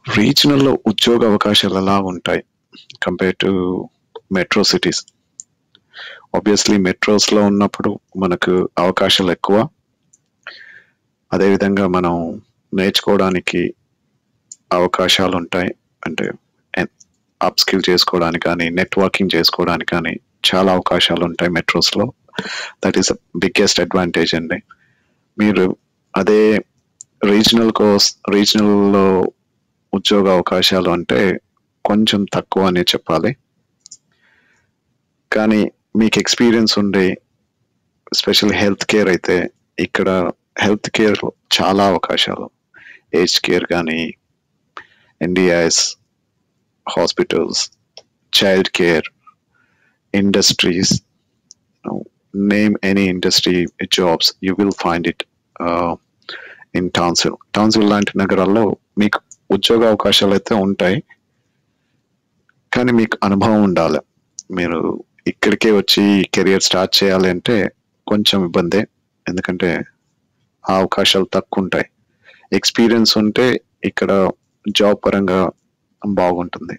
రీజనల్లో ఉద్యోగ అవకాశాలు ఎలా ఉంటాయి compare to metro cities obviously మెట్రోస్లో ఉన్నప్పుడు మనకు అవకాశాలు ఎక్కువ అదేవిధంగా మనం నేర్చుకోవడానికి అవకాశాలు ఉంటాయి అంటే అప్ స్కిల్ చేసుకోవడానికి కానీ నెట్వర్కింగ్ చేసుకోవడానికి కానీ చాలా అవకాశాలు ఉంటాయి మెట్రోస్లో దట్ ఈస్ బిగ్గెస్ట్ అడ్వాంటేజ్ అండి మీరు అదే రీజనల్ కోర్స్ రీజనల్లో ఉద్యోగ అవకాశాలు అంటే కొంచెం తక్కువ అనే చెప్పాలి కానీ మీకు ఎక్స్పీరియన్స్ ఉండే స్పెషల్ హెల్త్ కేర్ అయితే ఇక్కడ హెల్త్ కేర్ చాలా అవకాశాలు ఏజ్ కేర్ కానీ NDIS hospitals child care industries name any industry jobs you will find it in Townsville Townsville లాంటి నగరాల్లో మీకు ఉద్యోగ అవకాశాలు అయితే ఉంటాయి కానీ మీకు అనుభవం ఉండాలి మీరు ఇక్కడికే వచ్చి కెరియర్ స్టార్ట్ చేయాలి అంటే కొంచెం ఇబ్బందే ఎందుకంటే ఆ అవకాశాలు తక్కువ ఉంటాయి ఎక్స్పీరియన్స్ ఉంటే ఇక్కడ జాబ్ పరంగా బాగుంటుంది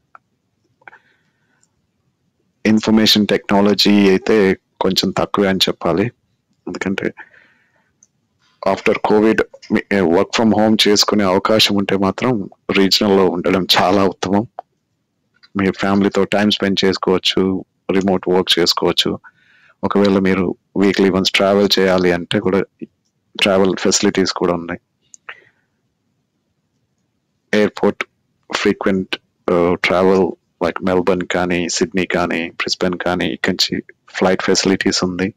ఇన్ఫర్మేషన్ టెక్నాలజీ అయితే కొంచెం తక్కువే అని చెప్పాలి ఎందుకంటే after covid work from home చేసుకునే అవకాశం ఉంటే మాత్రం రీజనల్లో ఉండడం చాలా ఉత్తమం మీ ఫ్యామిలీతో టైం స్పెండ్ చేసుకోవచ్చు రిమోట్ వర్క్ చేసుకోవచ్చు ఒకవేళ మీరు వీక్లీ వన్స్ ట్రావెల్ చేయాలి అంటే కూడా ట్రావెల్ ఫెసిలిటీస్ కూడా ఉన్నాయి airport frequent travel like Melbourne కానీ సిడ్నీ కానీ బ్రిస్బెన్ కానీ ఇక్కడి నుంచి ఫ్లైట్ ఫెసిలిటీస్ ఉంది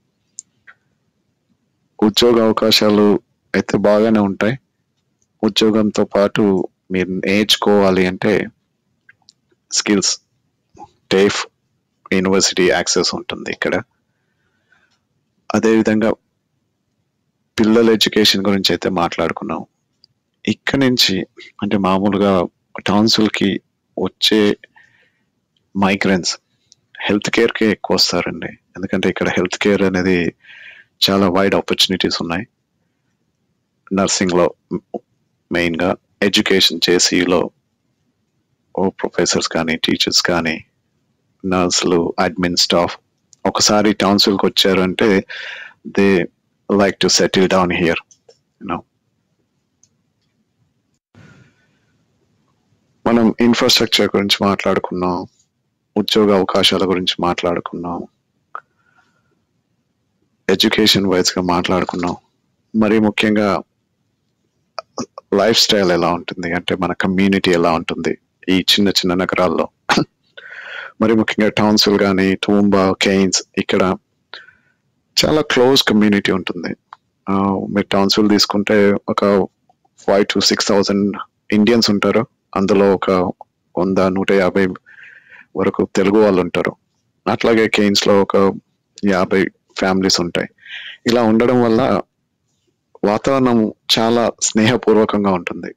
ఉద్యోగ అవకాశాలు అయితే బాగానే ఉంటాయి ఉద్యోగంతో పాటు మీరు నేర్చుకోవాలి అంటే స్కిల్స్ టేఫ్ యూనివర్సిటీ యాక్సెస్ ఉంటుంది ఇక్కడ అదేవిధంగా పిల్లల ఎడ్యుకేషన్ గురించి అయితే మాట్లాడుకున్నాం ఇక్కడ నుంచి అంటే మామూలుగా టౌన్సిల్కి వచ్చే మైగ్రెంట్స్ హెల్త్ కేర్కే ఎక్కువ వస్తారండి ఎందుకంటే ఇక్కడ హెల్త్ కేర్ అనేది చాలా వైడ్ ఆపర్చునిటీస్ ఉన్నాయి నర్సింగ్లో మెయిన్గా ఎడ్యుకేషన్ చేసిలో ఓ ప్రొఫెసర్స్ కానీ టీచర్స్ కానీ నర్సులు అడ్మిన్ స్టాఫ్ ఒకసారి టౌన్సిల్కి వచ్చారు అంటే they like to settle down here you know మనం ఇన్ఫ్రాస్ట్రక్చర్ గురించి మాట్లాడుకున్నాం ఉద్యోగ అవకాశాల గురించి మాట్లాడుకున్నాం ఎడ్యుకేషన్ వైజ్గా మాట్లాడుకున్నాం మరి ముఖ్యంగా లైఫ్ స్టైల్ ఎలా ఉంటుంది అంటే మన కమ్యూనిటీ ఎలా ఉంటుంది ఈ చిన్న చిన్న నగరాల్లో మరి ముఖ్యంగా టౌన్సిల్ కానీ టూంబా కెయిన్స్ ఇక్కడ చాలా క్లోజ్ కమ్యూనిటీ ఉంటుంది ఆ, మీరు టౌన్సిల్ తీసుకుంటే ఒక five to six thousand Indians ఉంటారు అందులో ఒక వంద నూట యాభై వరకు తెలుగు వాళ్ళు ఉంటారు అట్లాగే కెయిన్స్ లో ఒక యాభై ఫ్యామిలీస్ ఉంటాయి ఇలా ఉండడం వల్ల వాతావరణం చాలా స్నేహపూర్వకంగా ఉంటుంది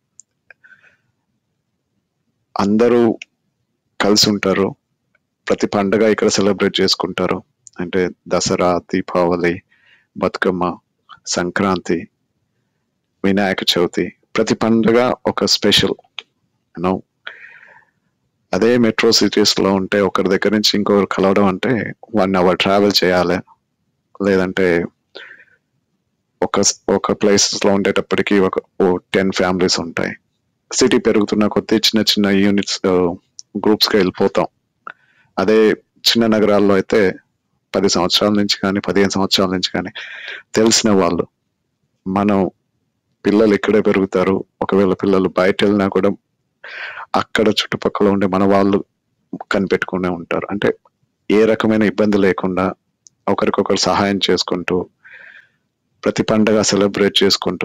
అందరూ కలిసి ఉంటారు ప్రతి పండగ ఇక్కడ సెలబ్రేట్ చేసుకుంటారు అంటే దసరా దీపావళి బతుకమ్మ సంక్రాంతి వినాయక చవితి ప్రతి పండుగ ఒక స్పెషల్ యూనో అదే మెట్రో సిటీస్ లో ఉంటే ఒకరి దగ్గర నుంచి ఇంకొకరు కలవడం అంటే వన్ అవర్ ట్రావెల్ చేయాలి లేదంటే ఒక ఒక ప్లేసెస్ లో ఉండేటప్పటికి ఒక ఓ టెన్ ఫ్యామిలీస్ ఉంటాయి సిటీ పెరుగుతున్న కొద్దీ చిన్న చిన్న యూనిట్స్ గ్రూప్స్ గా వెళ్ళిపోతాం అదే చిన్న నగరాల్లో అయితే పది సంవత్సరాల నుంచి కానీ పదిహేను సంవత్సరాల నుంచి కానీ తెలిసిన వాళ్ళు మనం పిల్లలు ఇక్కడే పెరుగుతారు ఒకవేళ పిల్లలు బయట వెళ్ళినా కూడా అక్కడ చుట్టుపక్కల ఉండే మన వాళ్ళు కనిపెట్టుకునే ఉంటారు అంటే ఏ రకమైన ఇబ్బంది లేకుండా ఒకరికొకరు సహాయం చేసుకుంటూ ప్రతి పండగ సెలబ్రేట్ చేసుకుంటూ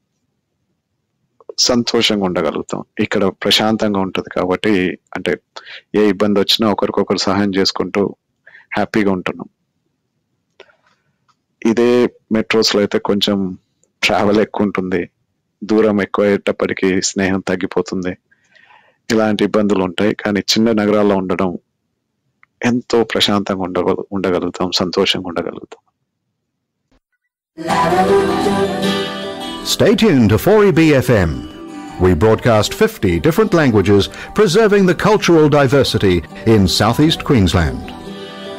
సంతోషంగా ఉండగలుగుతాం ఇక్కడ ప్రశాంతంగా ఉంటుంది కాబట్టి అంటే ఏ ఇబ్బంది వచ్చినా ఒకరికొకరు సహాయం చేసుకుంటూ హ్యాపీగా ఉంటున్నాం ఇదే మెట్రోస్ లో అయితే కొంచెం ట్రావెల్ ఎక్కువ ఉంటుంది దూరం ఎక్కువ అయ్యేటప్పటికి స్నేహం తగ్గిపోతుంది ఇలాంటి ఇబ్బందులు ఉంటాయి కానీ చిన్న నగరాల్లో ఉండడం ఎంతో ప్రశాంతంగా ఉండగ ఉండగలుగుతాం సంతోషంగా ఉండగలుగుతాం Stay tuned to 4EBFM We broadcast 50 different languages, preserving the cultural diversity in southeast Queensland.